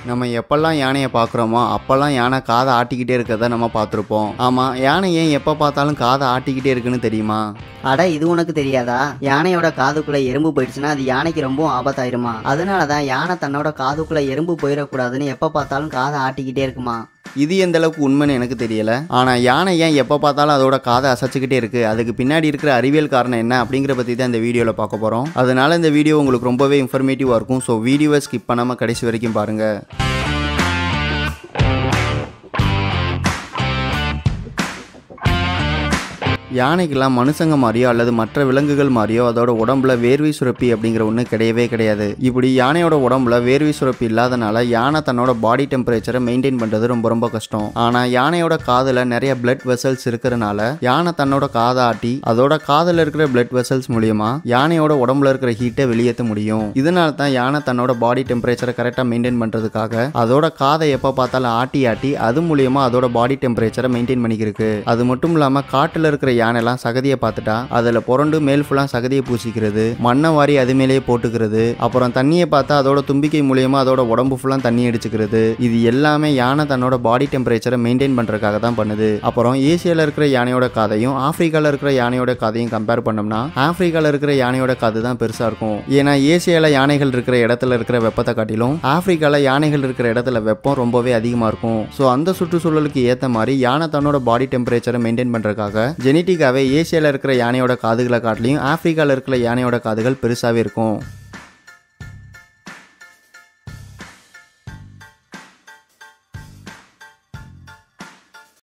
நம்ம எப்பெல்லாம் யானையை பார்க்குறோமோ அப்போல்லாம் யானை காதை ஆட்டிக்கிட்டே இருக்கிறத நம்ம பார்த்துருப்போம் ஆமாம் யானை ஏன் எப்போ பார்த்தாலும் காதை ஆட்டிக்கிட்டே இருக்குன்னு தெரியுமா அட இது உனக்கு தெரியாதா யானையோட காதுக்குள்ள எறும்பு போயிடுச்சுன்னா அது யானைக்கு ரொம்ப ஆபத்தாயிருமா அதனால தான் யானை தன்னோட காதுக்குள்ள எறும்பு போயிடக்கூடாதுன்னு எப்போ பார்த்தாலும் காதை ஆட்டிக்கிட்டே இருக்குமா இது எந்த அளவுக்கு உண்மைன்னு எனக்கு தெரியல ஆனால் யானை ஏன் எப்போ பார்த்தாலும் அதோட காதை அசைச்சிக்கிட்டே இருக்கு அதுக்கு பின்னாடி இருக்கிற அறிவியல் காரணம் என்ன அப்படிங்கிற பற்றி தான் இந்த வீடியோவில் பார்க்க போகிறோம் அதனால இந்த வீடியோ உங்களுக்கு ரொம்பவே இன்ஃபர்மேட்டிவாக இருக்கும் ஸோ வீடியோவை ஸ்கிப் பண்ணாமல் கடைசி வரைக்கும் பாருங்கள் யானைக்கெல்லாம் மனுஷங்க மாதிரியோ அல்லது மற்ற விலங்குகள் மாதிரியோ அதோட உடம்புல வேர்வை சுரப்பி அப்படிங்கிற ஒன்று கிடையவே கிடையாது இப்படி யானையோட உடம்புல வேர்வை சுரப்பி இல்லாதனால யானை தன்னோட பாடி டெம்பரேச்சரை மெயின்டைன் பண்ணுறது ரொம்ப ரொம்ப கஷ்டம் ஆனால் யானையோட காதில் நிறைய பிளட் வெசல்ஸ் இருக்கிறனால யானை தன்னோட காதை ஆட்டி அதோட காதில் இருக்கிற பிளட் வெசல்ஸ் மூலியமா யானையோட உடம்புல இருக்கிற ஹீட்டை வெளியேற்ற முடியும் இதனால தான் யானை தன்னோட பாடி டெம்பரேச்சரை கரெக்டாக மெயின்டைன் பண்ணுறதுக்காக அதோட காதை எப்போ பார்த்தாலும் ஆட்டி ஆட்டி அது மூலியமா அதோட பாடி டெம்பரேச்சரை மெயின்டைன் பண்ணிக்கிருக்கு அது மட்டும் இல்லாமல் காட்டில் இருக்கிற யானைலாம் சகதியை பார்த்துட்டா அதில் புரண்டு மேல் ஃபுல்லாக சகதியை பூசிக்கிறது மண்ணை வாரி அது மேலேயே போட்டுக்கிறது அப்புறம் தண்ணியை பார்த்தா அதோட தும்பிக்கை மூலியமா அதோட உடம்பு ஃபுல்லாக தண்ணி அடிச்சுக்கிறது இது எல்லாமே யானை தன்னோட பாடி டெம்பரேச்சரை மெயின்டைன் பண்ணுறதுக்காக தான் பண்ணுது அப்புறம் ஏசியாவில் இருக்கிற யானையோட காதையும் ஆப்பிரிக்காவில் இருக்கிற யானையோட காதையும் கம்பேர் பண்ணோம்னா ஆப்பிரிக்காவில் இருக்கிற யானையோட காது தான் பெருசாக இருக்கும் ஏன்னா ஏசியாவில் யானைகள் இருக்கிற இடத்துல இருக்கிற வெப்பத்தை காட்டிலும் ஆப்பிரிக்காவில் யானைகள் இருக்கிற இடத்துல வெப்பம் ரொம்பவே அதிகமாக இருக்கும் ஸோ அந்த சுற்றுச்சூழலுக்கு ஏற்ற மாதிரி யானை தன்னோட பாடி டெம்பரேச்சரை மெயின்டைன் பண்ணுறதுக்காக ஜெனட்டிக்காவே ஏசியாவில் இருக்கிற யானையோட காதுகளை காட்டிலையும் ஆப்பிரிக்காவில் இருக்கிற யானையோட காதுகள் பெருசாகவே இருக்கும்